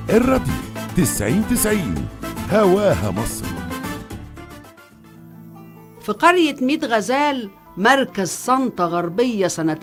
الراديو 90 90 هواها مصر في قرية ميت غزال مركز سانتا غربية سنة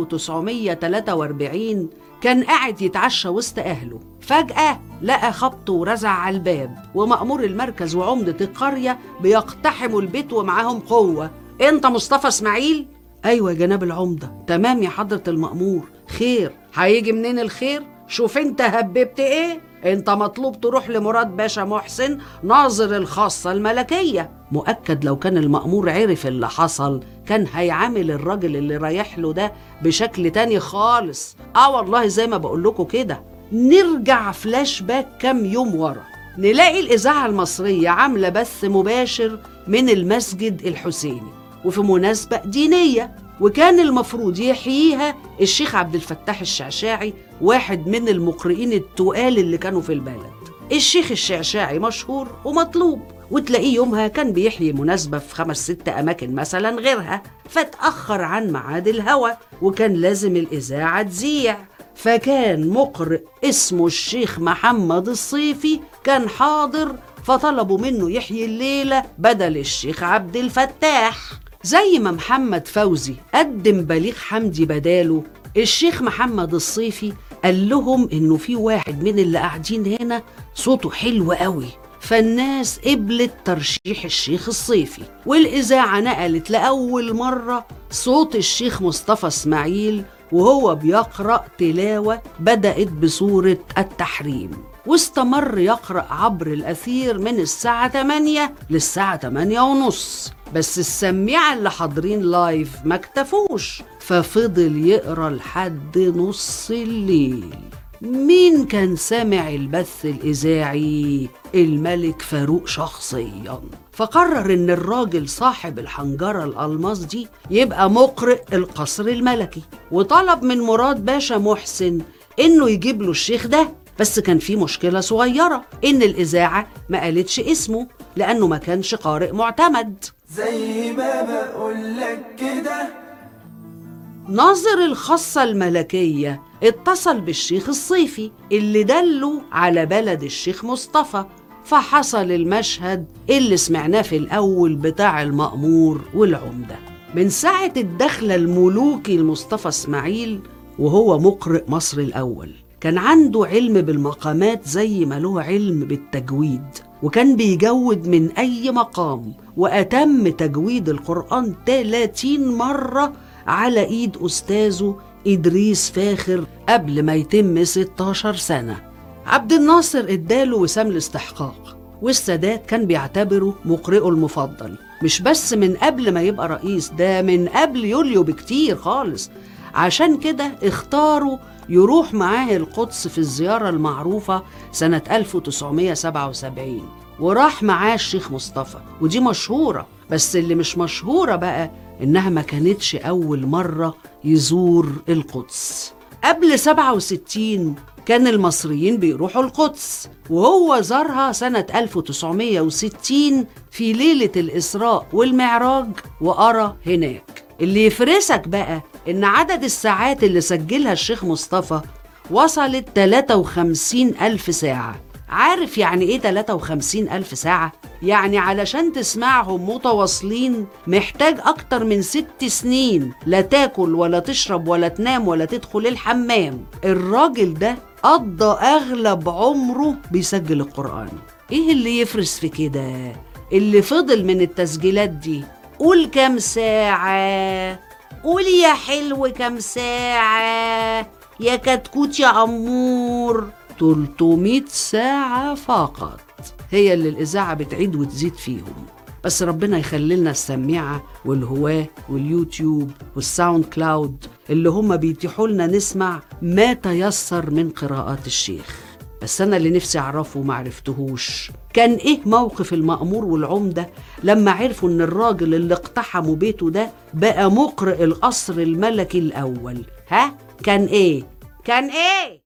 1943 كان قاعد يتعشى وسط أهله فجأة لقى خبط ورزع على الباب ومأمور المركز وعمدة القرية بيقتحموا البيت ومعاهم قوة أنت مصطفى إسماعيل؟ أيوة يا جناب العمدة تمام يا حضرة المأمور خير هيجي منين الخير؟ شوف انت هببت ايه انت مطلوب تروح لمراد باشا محسن ناظر الخاصة الملكية مؤكد لو كان المأمور عرف اللي حصل كان هيعامل الراجل اللي رايح له ده بشكل تاني خالص اه والله زي ما بقول لكم كده نرجع فلاش باك كام يوم ورا نلاقي الإذاعة المصرية عاملة بث مباشر من المسجد الحسيني وفي مناسبة دينية وكان المفروض يحييها الشيخ عبد الفتاح الشعشاعي واحد من المقرئين التقال اللي كانوا في البلد الشيخ الشعشاعي مشهور ومطلوب وتلاقيه يومها كان بيحيي مناسبة في خمس ست أماكن مثلا غيرها فتأخر عن ميعاد الهوا وكان لازم الإذاعة تذيع فكان مقرئ اسمه الشيخ محمد الصيفي كان حاضر فطلبوا منه يحيي الليلة بدل الشيخ عبد الفتاح زي ما محمد فوزي قدم بليغ حمدي بداله الشيخ محمد الصيفي قال لهم انه في واحد من اللي قاعدين هنا صوته حلو قوي فالناس قبلت ترشيح الشيخ الصيفي والإذاعة نقلت لأول مرة صوت الشيخ مصطفى إسماعيل وهو بيقرأ تلاوة بدأت بسورة التحريم واستمر يقرأ عبر الأثير من الساعة 8 للساعة 8 ونص بس السميعة اللي حاضرين لايف ما اكتفوش ففضل يقرأ لحد نص الليل مين كان سامع البث الإذاعي؟ الملك فاروق شخصيا فقرر إن الراجل صاحب الحنجرة الألماس دي يبقى مقرئ القصر الملكي وطلب من مراد باشا محسن إنه يجيب له الشيخ ده بس كان في مشكلة صغيرة إن الإذاعة ما قالتش اسمه لأنه ما كانش قارئ معتمد زي ما بقولك كده ناظر الخاصة الملكية اتصل بالشيخ الصيفي اللي دله على بلد الشيخ مصطفى فحصل المشهد اللي سمعناه في الأول بتاع المأمور والعمدة من ساعة الدخلة الملوكي لمصطفى إسماعيل وهو مقرئ مصر الأول كان عنده علم بالمقامات زي ما له علم بالتجويد وكان بيجود من أي مقام وأتم تجويد القرآن 30 مرة على إيد أستاذه إدريس فاخر قبل ما يتم 16 سنة عبد الناصر اداله وسام الاستحقاق والسادات كان بيعتبره مقرئه المفضل مش بس من قبل ما يبقى رئيس ده من قبل يوليو بكتير خالص عشان كده اختاروا يروح معاه القدس في الزيارة المعروفة سنة 1977 وراح معاه الشيخ مصطفى ودي مشهورة بس اللي مش مشهورة بقى إنها ما كانتش أول مرة يزور القدس قبل 67 كان المصريين بيروحوا القدس وهو زارها سنة 1960 في ليلة الإسراء والمعراج وقرا هناك اللي يفرسك بقى إن عدد الساعات اللي سجلها الشيخ مصطفى وصلت 53 ألف ساعة عارف يعني إيه 53 ألف ساعة؟ يعني علشان تسمعهم متواصلين محتاج أكتر من ست سنين لا تاكل ولا تشرب ولا تنام ولا تدخل الحمام الراجل ده قضى أغلب عمره بيسجل القرآن إيه اللي يفرس في كده؟ اللي فضل من التسجيلات دي قول كام ساعة قول يا حلو كام ساعة يا كتكوت يا أمور 300 ساعة فقط هي اللي الإذاعة بتعيد وتزيد فيهم بس ربنا يخلي لنا السميعة والهواة واليوتيوب والساوند كلاود اللي هم بيتيحوا لنا نسمع ما تيسر من قراءات الشيخ بس أنا اللي نفسي أعرفه وما عرفتهوش كان إيه موقف المأمور والعمدة لما عرفوا إن الراجل اللي اقتحموا بيته ده بقى مقرئ القصر الملكي الأول ها؟ كان إيه؟ كان إيه؟